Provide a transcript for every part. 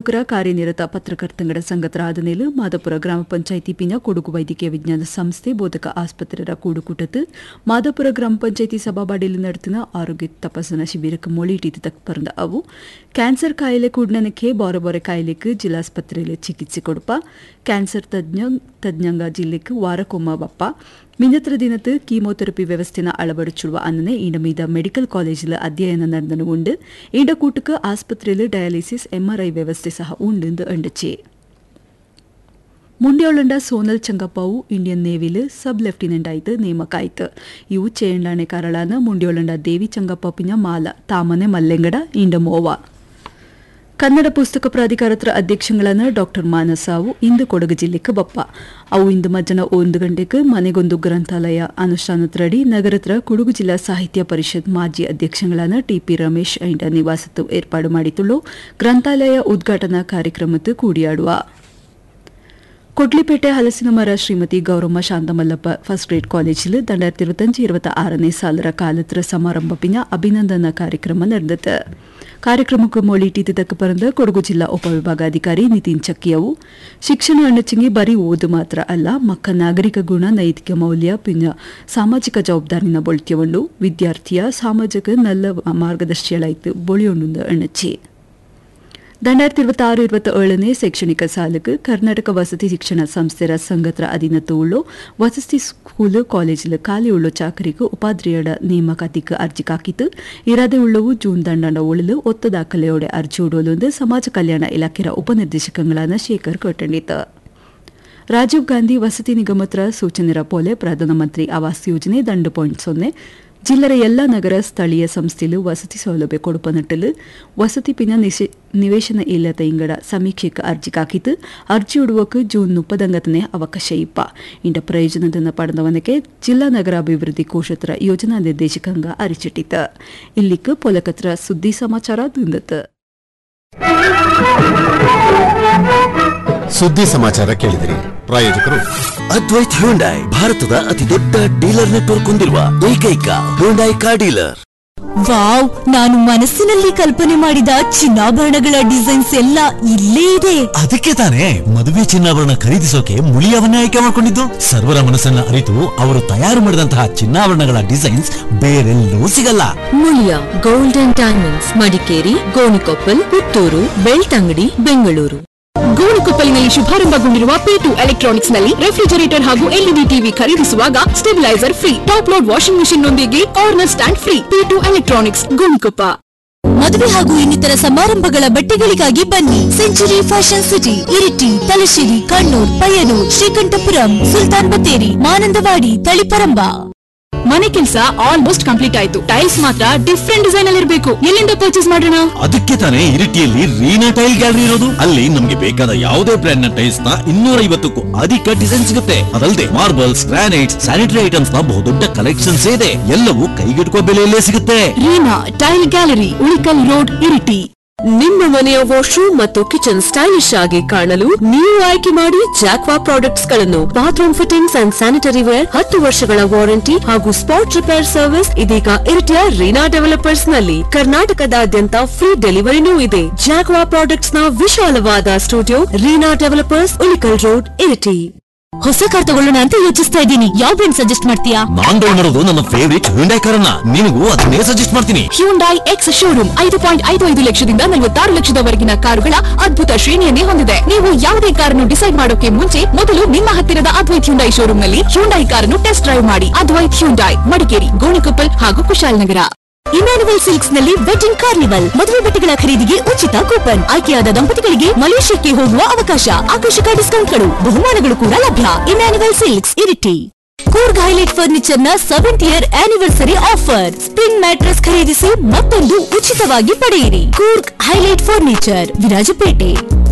ತಾಲೂಕರ ಕಾರ್ಯನಿರತ ಪತ್ರಕರ್ತಂಗಡ ಸಂಘತರ ಆದನೇಲು ಮಾದಪುರ ಗ್ರಾಮ ಪಂಚಾಯಿತಿ ಪಿನ ಕೊಡಗು ವೈದ್ಯಕೀಯ ವಿಜ್ಞಾನ ಸಂಸ್ಥೆ ಬೋಧಕ ಆಸ್ಪತ್ರೆರ ಕೂಡುಕೂಟത്ത് ಮಾದಪುರ ಗ್ರಾಮ ಪಂಚಾಯಿತಿ ಸಭಾಬಾಡಿಯಲ್ಲಿ ನಡೆತಿನ ಆರೋಗ್ಯ ತಪಾಸಣಾ ಶಿಬಿರಕ್ಕೆ ಮೊಳಿಟಿದ್ದು ತಕ್ಕ ಪರಂದ ಅವು ಕ್ಯಾನ್ಸರ್ ಕಾಯಿಲೆ ಕೂಡ್ನನಕ್ಕೆ ಬಾರೆ ಬಾರೆ ಕಾಯಿಲೆಗೆ ಜಿಲ್ಲಾಸ್ಪತ್ರೆಯಲ್ಲಿ ಚಿಕಿತ್ಸೆ ಕೊಡುಪ ಕ್ಯಾನ್ಸರ್ ತಜ್ಞ ತಜ್ಞಂಗ ಜಿಲ್ಲೆಗೆ ವಾರಕ್ಕೊಮ್ಮ ಬಪ್ಪ ಮಿನ್ನತ್ರ ದಿನത്ത് കീമോതെറപ്പി വ്യവസ്ഥന അളവടിച്ചുള്ള അന്നെ ഈണ്ടമീത മെഡിക്കൽ കോളേജിൽ അധ്യയനം നടന്നുകൊണ്ട് ഈണ്ട കൂട്ടുക്ക് ആസ്പത്രിയിൽ ഡയാലിസിസ് എം ആർ ഐ ವ್ಯವಸ್ಥೆ ಸಹ ಉಂಡು ಅಂಡಚೆ ಮುಂಡ್ಯೋಳಂಡ ಸೋನಲ್ ಚಂಗಪ್ಪವು ಇಂಡಿಯನ್ ನೇವಿಲ್ ಸಬ್ ಲೆಫ್ಟಿನೆಂಟ್ ಆಯ್ತು ನೇಮಕ ಆಯ್ತು ಇವು ಚೇಂಡಾಣೆ ಕಾರಳಾನ ಮುಂಡ್ಯೋಳಂಡ ದೇವಿ ಚಂಗಪ್ಪ ಪಿನ ಮಾಲ ತಾಮನೆ ಮಲ್ಲೆಂಗಡ ಇಂಡ ಮೋವ ಕನ್ನಡ ಪುಸ್ತಕ ಪ್ರಾಧಿಕಾರತ್ರ ಅಧ್ಯಕ್ಷಗಳನ್ನ ಡಾಕ್ಟರ್ ಮಾನಸಾವು ಇಂದು ಕೊಡಗು ಜಿಲ್ಲೆಗೆ ಬಪ್ಪ ಅವು ಇಂದು ಮಧ್ಯಾಹ್ನ ಒಂದು ಗಂಟೆಗೆ ಮನೆಗೊಂದು ಗ್ರಂಥಾಲಯ ಅನುಷ್ಠಾನತ್ರಡಿ ನಗರತ್ರ ಕೊಡಗು ಜಿಲ್ಲಾ ಸಾಹಿತ್ಯ ಪರಿಷತ್ ಮಾಜಿ ಅಧ್ಯಕ್ಷಗಳನ್ನ ಟಿಪಿ ರಮೇಶ್ ಐಂಡ ನಿವಾಸತ್ತು ಏರ್ಪಾಡು ಮಾಡಿತುಳ್ಳು ಗ್ರಂಥಾಲಯ ಉದ್ಘಾಟನಾ ಕಾರ್ಯಕ್ರಮಕ್ಕೆ ಕೂಡಿಯಾಡುವ ಕೊಡ್ಲಿಪೇಟೆ ಹಲಸಿನ ಮರ ಶ್ರೀಮತಿ ಗೌರಮ್ಮ ಶಾಂತಮಲ್ಲಪ್ಪ ಫಸ್ಟ್ ಗ್ರೇಡ್ ಕಾಲೇಜಿಲ್ രണ്ടായിരത്തി ഇരുപത്തഞ്ച് ഇരുപത്തി ആറിനെ സാലറ കാലത്ര സമാരംഭപ്പിന അഭിനന്ദന ಕಾರ್ಯಕ್ರಮ ನಡೆದತೆ ಕಾರ್ಯಕ್ರಮಕ್ಕೆ ಮೊಳಿಟಿದ್ದು ತಕ್ಕ ಪರಂದ ಕೊಡಗು ಜಿಲ್ಲಾ ಉಪವಿಭಾಗಾಧಿಕಾರಿ ನಿತಿನ್ ಚಕ್ಕಿಯವು ಶಿಕ್ಷಣ ಅಣ್ಣಚಿಂಗಿ ಬರೀ ಓದು ಮಾತ್ರ ಅಲ್ಲ ಮಕ್ಕ ನಾಗರಿಕ ಗುಣ ನೈತಿಕ ಮೌಲ್ಯ ಪಿನ್ನ ಸಾಮಾಜಿಕ ಜವಾಬ್ದಾರಿನ ಬೊಳ್ತ್ಯವನ್ನು ವಿದ್ಯಾರ್ಥಿಯ ಸಾಮಾಜಿಕ ನಲ್ಲ ಮಾರ್ಗದರ್ಶಿಗಳಾಯ್ತು ಬೊಳಿಯೊಂಡು ಅಣ್ಣಚ್ಚಿ രണ്ടായിരത്തി ഇരുപത്തി ആറ് ഇരുപത്തി ഏഴിനെ ശൈക്ഷണിക സാലക്ക് കർണാടക വസതി ശിക്ഷಣ ಸಂಸ್ಥೆರ ಸಂಘತ್ರ ಅಧೀನತ್ವವುಳ್ಳು ವಸತಿ ಸ್ಕೂಲ್ ಕಾಲೇಜಿಲ್ ಖಾಲಿಯುಳ್ಳು ಚಾಕರಿಗೆ ಉಪಾಧ್ಯಾಯರ ನೇಮಕಾತಿಗೆ ಅರ್ಜಿ ಹಾಕಿತ್ತು ಇರಾದೆ ಉಳ್ಳವು ಜೂನ್ ದಂಡಂಡ ಉಳಲು ಒತ್ತ ದಾಖಲೆಯೋಡೆ ಅರ್ಜಿ ಉಡೋಲೊಂದು ಸಮಾಜ ಕಲ್ಯಾಣ ಇಲಾಖೆಯ ಉಪನಿರ್ದೇಶಕಗಳಾದ ಶೇಖರ್ ಕೊಟ್ಟಂಡಿತು ರಾಜೀವ್ ಗಾಂಧಿ ವಸತಿ ನಿಗಮತ್ರ ಸೂಚನೆರ ಪೋಲೆ ಪ್ರಧಾನಮಂತ್ರಿ ಆವಾಸ್ ಯೋಜನೆ ದಂಡು ಪಾಯಿಂಟ್ ಸೊನ್ನೆ ಜಿಲ್ಲರ ಎಲ್ಲ ನಗರ ಸ್ಥಳೀಯ ಸಂಸ್ಥೆಲು ವಸತಿ ಸೌಲಭ್ಯ ಕೊಡುಪ ನಟ್ಟಲು ವಸತಿ ಪಿನ ನಿವೇಶನ ಇಲ್ಲದ ಇಂಗಡ ಸಮೀಕ್ಷೆಗೆ ಅರ್ಜಿ ಹಾಕಿತು ಅರ್ಜಿ ಉಡುವಕ್ಕೆ ಜೂನ್ ಮುಪ್ಪದಂಗತನೇ ಅವಕಾಶ ಇಪ್ಪ ಇಂಡ ಪ್ರಯೋಜನದನ್ನ ಪಡೆದವನಕ್ಕೆ ಜಿಲ್ಲಾ ನಗರಾಭಿವೃದ್ಧಿ ಕೋಶತ್ರ ಯೋಜನಾ ನಿರ್ದೇಶಕಂಗ ಅರಿಚಿಟ್ಟಿತ ಇಲ್ಲಿಕ್ಕೆ ಪೊಲಕತ್ರ ಸುದ್ದಿ ಸಮಾಚಾರ ದಿಂದತ ಸುದ್ದಿ ಸಮಾಚಾರ ಕೇಳಿದಿರಿ ಪ್ರಾಯೋಜಕರು ಅದ್ವೈತ್ ಹ್ಯುಂಡೈ ಭಾರತದ ಅತಿ ದೊಡ್ಡ ಡೀಲರ್ ನೆಟ್ವರ್ಕ್ ಹೊಂದಿರುವ ಏಕೈಕ ಹ್ಯುಂಡೈ ಕಾರ್ ಡೀಲರ್ ವಾವ್ ನಾನು ಮನಸ್ಸಿನಲ್ಲಿ ಕಲ್ಪನೆ ಮಾಡಿದ ಚಿನ್ನಾಭರಣಗಳ ಡಿಸೈನ್ಸ್ ಎಲ್ಲ ಇಲ್ಲೇ ಇದೆ ಅದಕ್ಕೆ ತಾನೇ ಮದುವೆ ಚಿನ್ನಾಭರಣ ಖರೀದಿಸೋಕೆ ಮುಳಿಯವನ್ನೇ ಆಯ್ಕೆ ಮಾಡಿಕೊಂಡಿದ್ದು ಸರ್ವರ ಮನಸ್ಸನ್ನ ಅರಿತು ಅವರು ತಯಾರು ಮಾಡಿದಂತಹ ಚಿನ್ನಾಭರಣಗಳ ಡಿಸೈನ್ಸ್ ಬೇರೆಲ್ಲೂ ಸಿಗಲ್ಲ Muliya gold and diamonds Madikeri Gonikoppal Puttur Belthangady Bengaluru ಗೋಣಿಕೊಪ್ಪಲಿನಲ್ಲಿ ಶುಭಾರಂಭಗೊಂಡಿರುವ ಪಿ ಟು ಎಲೆಕ್ಟ್ರಾನಿಕ್ಸ್ ನಲ್ಲಿ ರೆಫ್ರಿಜರೇಟರ್ ಹಾಗೂ ಎಲ್ಇಡಿ ಟಿವಿ ಖರೀದಿಸುವಾಗ stabiliser free top load washing machine ನೊಂದಿಗೆ corner stand free P two electronics Gonikoppa ಮದುವೆ ಹಾಗೂ ಇನ್ನಿತರ ಸಮಾರಂಭಗಳ ಬಟ್ಟೆಗಳಿಗಾಗಿ ಬನ್ನಿ century fashion city Iritty Thalassery Kannur Payyanur Sreekandapuram Sultan Bathery Mananthavady Thaliparamba ಮನೆ ಕೆಲಸ ಆಲ್ಮೋಸ್ಟ್ ಕಂಪ್ಲೀಟ್ ಆಯ್ತು ಟೈಲ್ಸ್ ಮಾತ್ರ ಡಿಫ್ರೆಂಟ್ ಡಿಸೈನ್ ಅಲ್ಲಿ ಇರಬೇಕು ಎಲ್ಲಿಂದ ಪರ್ಚೇಸ್ ಮಾಡೋಣ ಅದಕ್ಕೆ ತಾನೇ ಇರಿಟಿಯಲ್ಲಿ ರೀನಾ ಟೈಲ್ ಗ್ಯಾಲರಿ ಇರೋದು ಅಲ್ಲಿ ನಮ್ಗೆ ಬೇಕಾದ ಯಾವುದೇ ಬ್ರ್ಯಾಂಡ್ ನ ಟೈಲ್ಸ್ ನ ಇನ್ನೂರ ಐವತ್ತಕ್ಕೂ ಅಧಿಕ ಡಿಸೈನ್ ಸಿಗುತ್ತೆ ಅದಲ್ಲದೆ ಮಾರ್ಬಲ್ಸ್ ಗ್ರಾನೈಟ್ಸ್ ಸ್ಯಾನಿಟರಿ ಐಟಮ್ಸ್ ನ ಬಹುದೊಡ್ಡ ಕಲೆಕ್ಷನ್ಸ್ ಇದೆ ಎಲ್ಲವೂ ಕೈಗೆಟುಕುವ ಬೆಲೆಯಲ್ಲೇ ಸಿಗುತ್ತೆ Reena tile gallery Ulikkal road Iritty ನಿಮ್ಮ ಮನೆಯ ವಾಶ್ರೂಮ್ ಮತ್ತು ಕಿಚನ್ ಸ್ಟೈಲಿಶ್ ಆಗಿ ಕಾಣಲು ನೀವು ಆಯ್ಕೆ ಮಾಡಿ ಜಾಕ್ವಾ ಪ್ರಾಡಕ್ಟ್ಸ್ ಗಳನ್ನು bathroom fittings and sanitary ware ಹತ್ತು ವರ್ಷಗಳ ವಾರಂಟಿ ಹಾಗೂ ಸ್ಪಾಟ್ ರಿಪೇರ್ ಸರ್ವಿಸ್ ಇದೀಗ ಇರಿಟಿಯ ರೀನಾ ಡೆವಲಪರ್ಸ್ ನಲ್ಲಿ ಕರ್ನಾಟಕದಾದ್ಯಂತ ಫ್ರೀ ಡೆಲಿವರಿನೂ ಇದೆ ಜಾಕ್ವಾ ಪ್ರಾಡಕ್ಟ್ಸ್ ನ ವಿಶಾಲವಾದ studio Reena developers Ulikkal road Iritty ಹೊಸ ಕಾರ್ ತಗೊಳ್ಳೋಣ ಅಂತ ಯೋಚಿಸ್ತಾ ಇದ್ದೀನಿ ಯಾವ ಬ್ರ್ಯಾಂಡ್ ಸಜೆಸ್ಟ್ ಮಾಡ್ತೀಯಾ ನಾನ್ ತಗೊಂಡಿರೋದು ನನ್ನ ಫೇವರಿಟ್ ಹ್ಯುಂಡೈ ಕಾರನ್ನ ನಿನಗೂ ಅದನ್ನೇ ಸಜೆಸ್ಟ್ ಮಾಡ್ತೀನಿ ಹ್ಯುಂಡೈ ಎಕ್ಸ್ ಶೋರೂಮ್ ಐದು ಪಾಯಿಂಟ್ ಐದು ಐದು ಲಕ್ಷದಿಂದ ನಲವತ್ತಾರು ಲಕ್ಷದವರೆಗಿನ ಕಾರುಗಳ ಅದ್ಭುತ ಶ್ರೇಣಿಯನ್ನೇ ಹೊಂದಿದೆ ನೀವು ಯಾವುದೇ ಕಾರನ್ನು ಡಿಸೈಡ್ ಮಾಡೋಕೆ ಮುಂಚೆ ಮೊದಲು ನಿಮ್ಮ ಹತ್ತಿರದ ಅದ್ವೈತ್ ಹ್ಯುಂಡೈ ಶೋರೂಮ್ ನಲ್ಲಿ ಹ್ಯುಂಡೈ ಕಾರನ್ನು ಟೆಸ್ಟ್ ಡ್ರೈವ್ ಮಾಡಿ ಅದ್ವೈತ್ ಹ್ಯುಂಡೈ ಮಡಿಕೇರಿ ಗೋಣಿಕೊಪ್ಪಲ್ ಹಾಗೂ ಕುಶಾಲನಗರ ಇಮ್ಯಾನುವಲ್ ಸಿಲ್ಕ್ಸ್ ನಲ್ಲಿ ವೆಡ್ಡಿಂಗ್ ಕಾರ್ನಿವಲ್ ಮದುವೆ ಬಟ್ಟೆಗಳ ಖರೀದಿಗೆ ಉಚಿತ ಕೂಪನ್ ಆಯ್ಕೆಯಾದ ದಂಪತಿಗಳಿಗೆ ಮಲೇಷ್ಯಾಕ್ಕೆ ಹೋಗುವ ಅವಕಾಶ ಆಕರ್ಷಕ ಡಿಸ್ಕೌಂಟ್ಗಳು ಬಹುಮಾನಗಳು ಕೂಡ ಲಭ್ಯ Immanuel silks Iritty Coorg highlight furniture ನ seventh year anniversary offer spring mattress ಖರೀದಿಸಿ ಮತ್ತೊಂದು ಉಚಿತವಾಗಿ ಪಡೆಯಿರಿ ಕೂರ್ಗ್ ಹೈಲೈಟ್ ಫರ್ನಿಚರ್ ವಿರಾಜಪೇಟೆ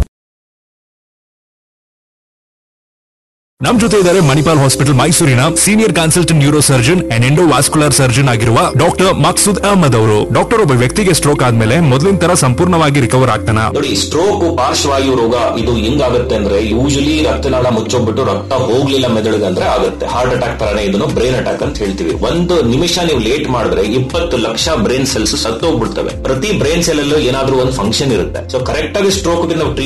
ನಮ್ ಜೊತೆ ಇದ್ದಾರೆ ಮಣಿಪಾಲ್ ಹಾಸ್ಪಿಟಲ್ ಮೈಸೂರಿನ senior consultant neuro surgeon and endovascular surgeon ಆಗಿರುವ ಡಾಕ್ಟರ್ ಮಕ್ಸೂದ್ ಅಹಮದ್ ಅವರು ಡಾಕ್ಟರ್ ಒಬ್ಬ ವ್ಯಕ್ತಿಗೆ ಸ್ಟ್ರೋಕ್ ಆದ್ಮೇಲೆ ಮೊದಲಿನ ತರ ಸಂಪೂರ್ಣವಾಗಿ ರಿಕವರ್ ಆಗ್ತಾನ ನೋಡಿ ಸ್ಟ್ರೋಕ್ ಪಾರ್ಶ್ವವಾಯು ರೋಗ ಇದು ಹೆಂಗಾಗುತ್ತೆ ಅಂದ್ರೆ ಯೂಶಲಿ ರಕ್ತನಾಳ ಮುಚ್ಚೋಗ್ಬಿಟ್ಟು ರಕ್ತ ಹೋಗ್ಲಿಲ್ಲ ಮೆದುಳಿಗೆ ಅಂದ್ರೆ ಆಗುತ್ತೆ ಹಾರ್ಟ್ ಅಟ್ಯಾಕ್ ತರನೇ ಇದನ್ನು ಬ್ರೈನ್ ಅಟ್ಯಾಕ್ ಅಂತ ಹೇಳ್ತೀವಿ ಒಂದು ನಿಮಿಷ ನೀವು ಲೇಟ್ ಮಾಡಿದ್ರೆ ಇಪ್ಪತ್ತು ಲಕ್ಷ ಬ್ರೈನ್ ಸೆಲ್ಸ್ ಸತ್ತೋಗ್ಬಿಡ್ತವೆ ಪ್ರತಿ ಬ್ರೈನ್ ಸೆಲ್ ಅಲ್ಲೂ ಏನಾದ್ರೂ ಒಂದು ಫಂಕ್ಷನ್ ಇರುತ್ತೆ ಸೊ ಕರೆಕ್ಟ್ ಆಗಿ ಸ್ಟ್ರೋಕ್ ನಾವು